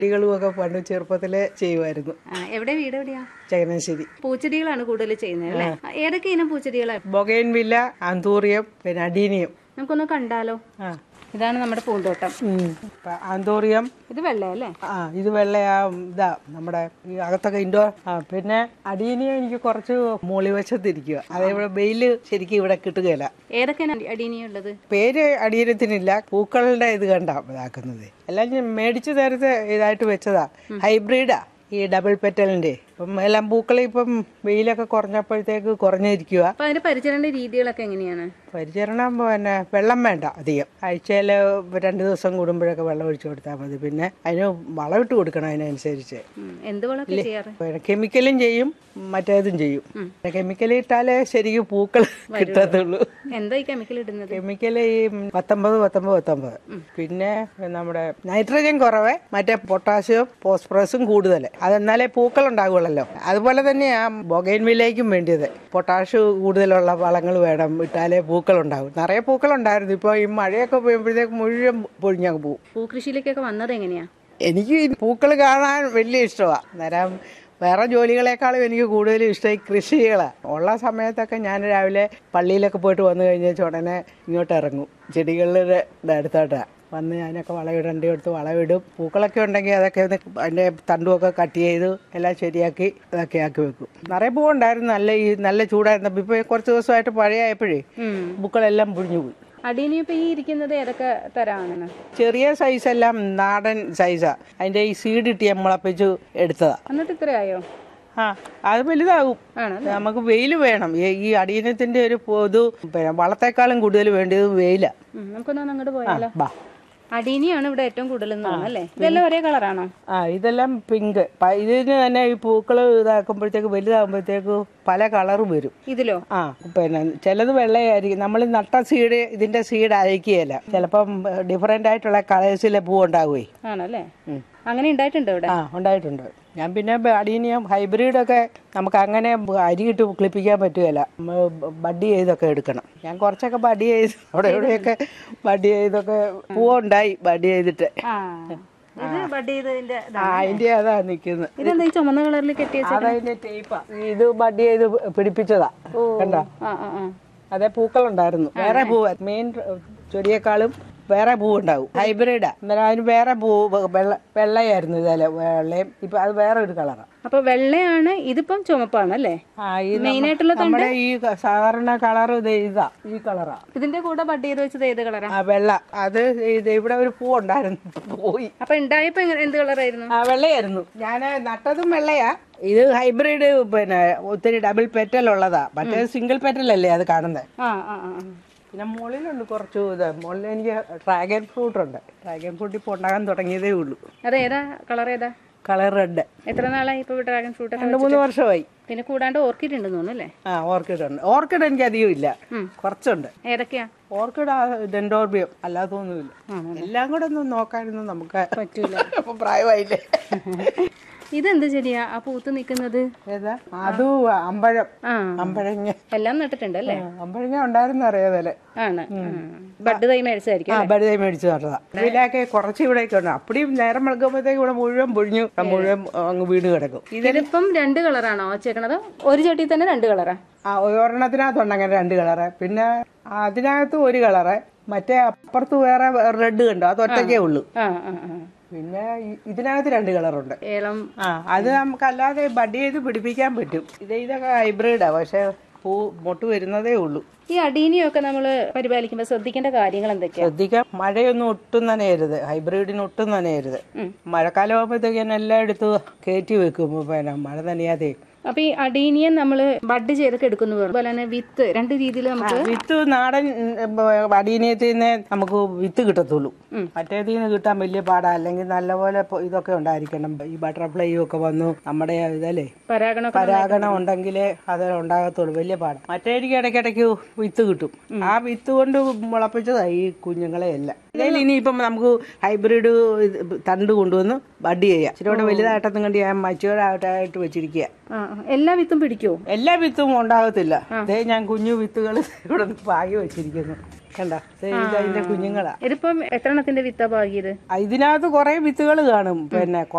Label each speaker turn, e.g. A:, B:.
A: ചെടികളും ഒക്കെ പണ്ട് ചെറുപ്പത്തിലെ ചെയ്യുമായിരുന്നു
B: ആ, എവിടെ വീട് എവിടെയാ
A: ചങ്ങനാശ്ശേരി
B: പൂച്ചെടികളാണ് കൂടുതൽ ചെയ്യുന്നത് അല്ലേ ആ, ഏതൊക്കെ ഇനം പൂച്ചെടികളാണ്
A: ബൊഗൈൻ വില്ല ആന്തൂറിയം പിന്നെ അഡീനിയം
B: നമുക്കൊന്ന് കണ്ടാലോ
A: ആ
B: ഇതാണ് നമ്മുടെ പൂന്തോട്ടം
A: ഉം. ഇപ്പൊ ആന്തൂറിയം
B: ഇത് വെള്ളയല്ലേ
A: ആ ഇത് വെള്ളയാ ഇതാ നമ്മുടെ ഈ അകത്തൊക്കെ ഇൻഡോർ ആ പിന്നെ അടീനിയം എനിക്ക് കുറച്ച് മൂളി വശത്തിരിക്കുക അതേപോലെ വെയില് ശരിക്കും ഇവിടെ കിട്ടുകയില്ല
B: ഏതൊക്കെയാണ് അടീനിയ ഉള്ളത്
A: പേര് അടിയനത്തിനില്ല പൂക്കളുടെ ഇത് കണ്ടാ ഇതാക്കുന്നത് എല്ലാം ഞാൻ മേടിച്ച് നേരത്തെ ഇതായിട്ട് വെച്ചതാ ഹൈബ്രിഡാ ഈ ഡബിൾ പെറ്റലിന്റെ ഇപ്പം എല്ലാം പൂക്കൾ ഇപ്പം വെയിലൊക്കെ കുറഞ്ഞപ്പോഴത്തേക്ക് കുറഞ്ഞിരിക്കുക
B: അപ്പൊ അതിന്റെ പരിചരണ രീതികളൊക്കെ എങ്ങനെയാണ്
A: പരിചരണം പിന്നെ വെള്ളം വേണ്ട അധികം ആഴ്ചയിൽ രണ്ട് ദിവസം കൂടുമ്പോഴൊക്കെ വെള്ളം ഒഴിച്ചു കൊടുത്താൽ മതി പിന്നെ അതിന് വളമിട്ട് കൊടുക്കണം അതിനനുസരിച്ച്
B: ഉം, എന്ത് വളമൊക്കെ ചെയ്യാറ്
A: പിന്നെ കെമിക്കലും ചെയ്യും മറ്റേതും ചെയ്യും കെമിക്കൽ ഇട്ടാലേ ശരിക്കും പൂക്കൾ കിട്ടത്തുള്ളൂ
B: എന്താ ഈ കെമിക്കൽ ഇടുന്നത്
A: കെമിക്കൽ ഈ പത്തൊമ്പത് പത്തൊമ്പത് പത്തൊമ്പത് പിന്നെ നമ്മുടെ നൈട്രജൻ കുറവ് മറ്റേ പൊട്ടാസ്യം ഫോസ്ഫറസും കൂടുതൽ അതെന്നാലേ പൂക്കൾ ഉണ്ടാകുള്ളല്ലോ അതുപോലെ തന്നെയാ ബൊഗൈൻ വില്ലേക്കും വേണ്ടിയത് പൊട്ടാഷ് കൂടുതലുള്ള വളങ്ങൾ വേണം ഇട്ടാലേ പൂക്കൾ ഉണ്ടാകും നിറയെ പൂക്കൾ ഉണ്ടായിരുന്നു ഇപ്പോൾ ഈ മഴയൊക്കെ പെയ്യുമ്പോഴത്തേക്ക് മുഴുവൻ പൊഴിഞ്ഞങ്ങ് പോകും
B: പൂക്കൃഷിയിലേക്കൊക്കെ വന്നത് എങ്ങനെയാ
A: എനിക്ക് ഈ പൂക്കൾ കാണാൻ വലിയ ഇഷ്ടമാണ് അന്നേരം വേറെ ജോലികളെക്കാളും എനിക്ക് കൂടുതലും ഇഷ്ടം ഈ കൃഷികളാണ് ഉള്ള സമയത്തൊക്കെ ഞാൻ രാവിലെ പള്ളിയിലൊക്കെ പോയിട്ട് വന്നു കഴിഞ്ഞാൽ ഉടനെ ഇങ്ങോട്ട് ഇറങ്ങും ചെടികളുടെ അടുത്തോട്ടാണ് വന്ന് ഞാനൊക്കെ വളമിടേണ്ടി എടുത്ത് വളമിടും പൂക്കളൊക്കെ ഉണ്ടെങ്കിൽ അതൊക്കെ ഒന്ന് അതിൻ്റെ തണ്ടുമൊക്കെ കട്ട് ചെയ്ത് എല്ലാം ശരിയാക്കി ഇതൊക്കെ ആക്കി വെക്കും നിറയെ പൂവുണ്ടായിരുന്നു നല്ല ഈ നല്ല ചൂടായിരുന്നപ്പോൾ ഇപ്പോൾ കുറച്ച് ദിവസമായിട്ട് പഴയപ്പോഴേ പൂക്കളെല്ലാം പുഴിഞ്ഞു പോയി
B: അടീനിയ ഇപ്പൊ ഈ ഇരിക്കുന്നത് ഏതൊക്കെ തരാണ്
A: ചെറിയ സൈസ് എല്ലാം നാടൻ സൈസാ അതിന്റെ ഈ സീഡ് ഇട്ടി മുളപ്പിച്ച് എടുത്തതാ
B: എന്നിട്ട് ഇത്രയായോ
A: ആ അത് വലുതാകും
B: ആണല്ലേ
A: നമുക്ക് വെയിൽ വേണം ഈ- ഈ അടിയനത്തിന്റെ ഒരു പൊതു പിന്നെ വളത്തെക്കാളും കൂടുതൽ വേണ്ടത് വെയിലാ
B: ഉം, നമുക്കൊന്ന് അങ്ങോട്ട് പോയാലോ
A: ബാ
B: അടീനിയാണ് ഇവിടെ ഏറ്റവും കൂടുതൽ തോന്നുന്നു അല്ലേ ഇതെല്ലാം ഒരേ കളറാണോ
A: ആ ഇതെല്ലാം പിങ്ക് പ- ഇതിന് തന്നെ ഈ പൂക്കൾ ഇതാക്കുമ്പോഴത്തേക്ക് വലുതാകുമ്പോഴത്തേക്ക് പല കളറും വരും
B: ഇതിലോ
A: ആ പിന്നെ ചിലത് വെള്ളയായിരിക്കും നമ്മൾ നട്ട സീഡ് ഇതിന്റെ സീഡ് അയക്കുകയല്ല ചിലപ്പം ഡിഫറെന്റ് ആയിട്ടുള്ള കളേഴ്സിലെ പൂ ഉണ്ടാവുകയെ
B: ആണല്ലേ അങ്ങനെ ഉണ്ടായിട്ടുണ്ട് ഇവിടെ
A: ആ ഉണ്ടായിട്ടുണ്ട് ഞാൻ പിന്നെ അടീനിയം ഹൈബ്രിഡൊക്കെ നമുക്ക് അങ്ങനെ അരിയിട്ട് ക്ലിപ്പിക്കാൻ പറ്റുകയില്ല നമ്മൾ ബഡ് ചെയ്തൊക്കെ എടുക്കണം ഞാൻ കുറച്ചൊക്കെ ബഡ് ചെയ്ത് അവിടെ എവിടെയൊക്കെ ബഡ് ചെയ്തൊക്കെ പൂവുണ്ടായി ബഡ് ചെയ്തിട്ട്
B: ആ ഇത് ബഡ് ചെയ്തതിന്റെ
A: ആ അതിന്റെ അതാ നിക്കുന്നത്
B: ഇതെന്താ ഈ ചുമന്ന കളറിൽ കെട്ടിയ
A: അതതിന്റെ ടേപ്പാ ഇത് ബഡ് ചെയ്ത് പിടിപ്പിച്ചതാ കണ്ടോ
B: ആ ആ ആ
A: അതേ പൂക്കളുണ്ടായിരുന്നു വേറെ പൂവ് മെയിൻ ചെടിയേക്കാളും വേറെ പൂ ഉണ്ടാവും ഹൈബ്രിഡാ അന്നേരം അതിന് വേറെ പൂ വെള്ള വെള്ളയായിരുന്നു ഇതല്ലേ വെള്ളയും ഇപ്പൊ അത് വേറെ ഒരു കളറാണ്
B: അപ്പൊ വെള്ളയാണ് ഇതിപ്പം ചുമപ്പാണ് അല്ലേ
A: ആ ഈ നമ്മ-
B: മെയിൻ ആയിട്ടുള്ള
A: നമ്മുടെ ഈ ക- സാധാരണ കളർ ഇത് ഇതാ ഈ കളറാ
B: ഇതിന്റെ കൂടെ ബഡ് ചെയ്ത് വെച്ചത് ഏത് കളറാ
A: ആ വെള്ള അത് ഇത് ഇവിടെ ഒരു പൂ ഉണ്ടായിരുന്നു പോയി
B: അപ്പൊ ഉണ്ടായപ്പോ എങ്ങനെ- എന്ത് കളറായിരുന്നു
A: ആ വെള്ളയായിരുന്നു ഞാൻ നട്ടതും വെള്ളയാ ഇത് ഹൈബ്രിഡ് പിന്നെ ഒത്തിരി ഡബിൾ പെറ്റൽ ഉള്ളതാ മറ്റേ സിംഗിൾ പെറ്റൽ അല്ലേ അത് കാണുന്നത്
B: ആ ആ ആ ആ.
A: പിന്നെ മുകളിലുണ്ട് കുറച്ച് ഇത് മുകളിൽ എനിക്ക് ഡ്രാഗൺ ഫ്രൂട്ട് ഉണ്ട് ഡ്രാഗൺ ഫ്രൂട്ട് ഇപ്പോൾ ഉണ്ടാകാൻ തുടങ്ങിയതേ ഉള്ളൂ
B: അത് ഏതാ കളർ ഏതാ
A: കളർ റെഡ്
B: എത്ര നാളായി ഇപ്പൊ ഡ്രാഗൺ ഫ്രൂട്ട് ഒക്കെ
A: രണ്ട് മൂന്ന് വർഷമായി
B: പിന്നെ കൂടാണ്ട് ഓർക്കിഡ് ഉണ്ടെന്ന് തോന്നുന്നു അല്ലേ
A: ആ ഓർക്കിഡ് ഉണ്ട് ഓർക്കിഡ് എനിക്ക് അധികം ഇല്ല കുറച്ചുണ്ട്
B: ഏതൊക്കെയാ
A: ഓർക്കിഡ് ഡെൻഡോർബിയം അല്ലാതൊന്നുമില്ല എല്ലാം കൂടെ ഒന്ന് നോക്കാനൊന്നും നമുക്ക്
B: പറ്റൂല
A: അപ്പൊ പ്രായമായില്ലേ
B: ഇതെന്ത് ചെടിയാ ആ പൂത്ത് നിക്കുന്നത്
A: ഏതാ അത് അമ്പഴം
B: ആ
A: അമ്പഴങ്ങ
B: എല്ലാം നട്ടിട്ടുണ്ട് അല്ലേ
A: അമ്പഴങ്ങ ഉണ്ടായിരുന്നു അറിയാതെ
B: ആണ് ബഡ് തൈ മേടിച്ചായിരിക്കും
A: ആ ബടുതായി മേടിച്ചു നട്ടതാ ഇതിലൊക്കെ കുറച്ച് ഇവിടെയൊക്കെ ഉണ്ട് അപ്പടിയും നേരം വെളുക്കുമ്പോഴത്തേക്ക് ഇവിടെ മുഴുവൻ പൊഴിഞ്ഞു മുഴുവൻ അങ്ങ് വീണ് കിടക്കും ഇത്
B: ഇതിപ്പം രണ്ട് കളറാണോ വെച്ചേക്കണത് ഒരു ചട്ടി തന്നെ രണ്ട് കളറാ
A: ആ ഒരെണ്ണത്തിനകത്തുണ്ട് അങ്ങനെ രണ്ട് കളറ് പിന്നെ അതിനകത്ത് ഒരു കളറ് മറ്റേ അപ്പുറത്ത് വേറെ റെഡ് കണ്ടോ അത് ഒറ്റയ്ക്കേ ഉള്ളൂ
B: ആ ആ ആ
A: പിന്നെ ഇ- ഇതിനകത്ത് രണ്ട് കളറുണ്ട്
B: ഏലം
A: ആ അത് നമുക്ക് അല്ലാതെ ബഡ് ചെയ്ത് പിടിപ്പിക്കാൻ പറ്റും ഇത് ഇതൊക്കെ ഹൈബ്രിഡാ പക്ഷെ പൂ മൊട്ട് വരുന്നതേ ഉള്ളൂ
B: ഈ അടീനിയൊക്കെ നമ്മൾ പരിപാലിക്കുമ്പോൾ ശ്രദ്ധിക്കേണ്ട കാര്യങ്ങൾ എന്തൊക്കെയാ
A: ശ്രദ്ധിക്കാം മഴയൊന്നും ഒട്ടും നനയരുത് ഹൈബ്രിഡിന് ഒട്ടും നനയരുത് മഴക്കാലം ആകുമ്പോഴത്തേക്ക് ഞാൻ എല്ലാം എടുത്ത് കയറ്റി വെക്കും പിന്നെ മഴ നനയാതെ
B: അപ്പൊ ഈ അടീനിയൻ നമ്മൾ ബഡ് ചെയ്തൊക്കെ എടുക്കുന്നു പറഞ്ഞു അതുപോലെ തന്നെ വിത്ത് രണ്ട് രീതിയിൽ നമുക്ക്
A: വിത്ത് നാടൻ അടീനിയത്തിൽ നിന്ന് നമുക്ക് വിത്ത് കിട്ടത്തുള്ളൂ മറ്റേതിൽ നിന്ന് കിട്ടാൻ വലിയ പാടാ അല്ലെങ്കിൽ നല്ലപോലെ ഇപ്പൊ ഇതൊക്കെ ഉണ്ടായിരിക്കണം ഈ ബട്ടർഫ്ലൈയും ഒക്കെ വന്നു നമ്മുടെ ഇതല്ലേ
B: പരാഗണമൊക്കെ
A: പരാഗണം ഉണ്ടെങ്കിലേ അത് ഉണ്ടാകത്തുള്ളൂ വലിയ പാടാ മറ്റേക്ക് ഇടയ്ക്കിടയ്ക്ക് വിത്ത് കിട്ടും ആ വിത്ത് കൊണ്ട് മുളപ്പിച്ചതാ ഈ കുഞ്ഞുങ്ങളെ എല്ലാം ഇതിൽ ഇനിയിപ്പം നമുക്ക് ഹൈബ്രിഡ് ഇത് തണ്ട് കൊണ്ടുവന്ന് ബഡ് ചെയ്യാം ഇച്ചിരി കൂടെ വലുതായിട്ടൊന്നും കണ്ട് ഞാൻ മച്ചുവരായിട്ടായിട്ട് വെച്ചിരിക്കുക
B: ആ ആ. എല്ലാ വിത്തും പിടിക്കുവോ
A: എല്ലാ വിത്തും ഉണ്ടാകത്തില്ല അതേ ഞാൻ കുഞ്ഞു വിത്തുകൾ ഇവിടെ നിന്ന് പാകി വെച്ചിരിക്കുന്നു കണ്ട ഇത് അതിന്റെ കുഞ്ഞുങ്ങളാ
B: ഇതിപ്പം എത്ര എണ്ണത്തിന്റെ വിത്താ പാകിയത്
A: ആ, ഇതിനകത്ത് കുറെ വിത്തുകൾ കാണും പിന്നെ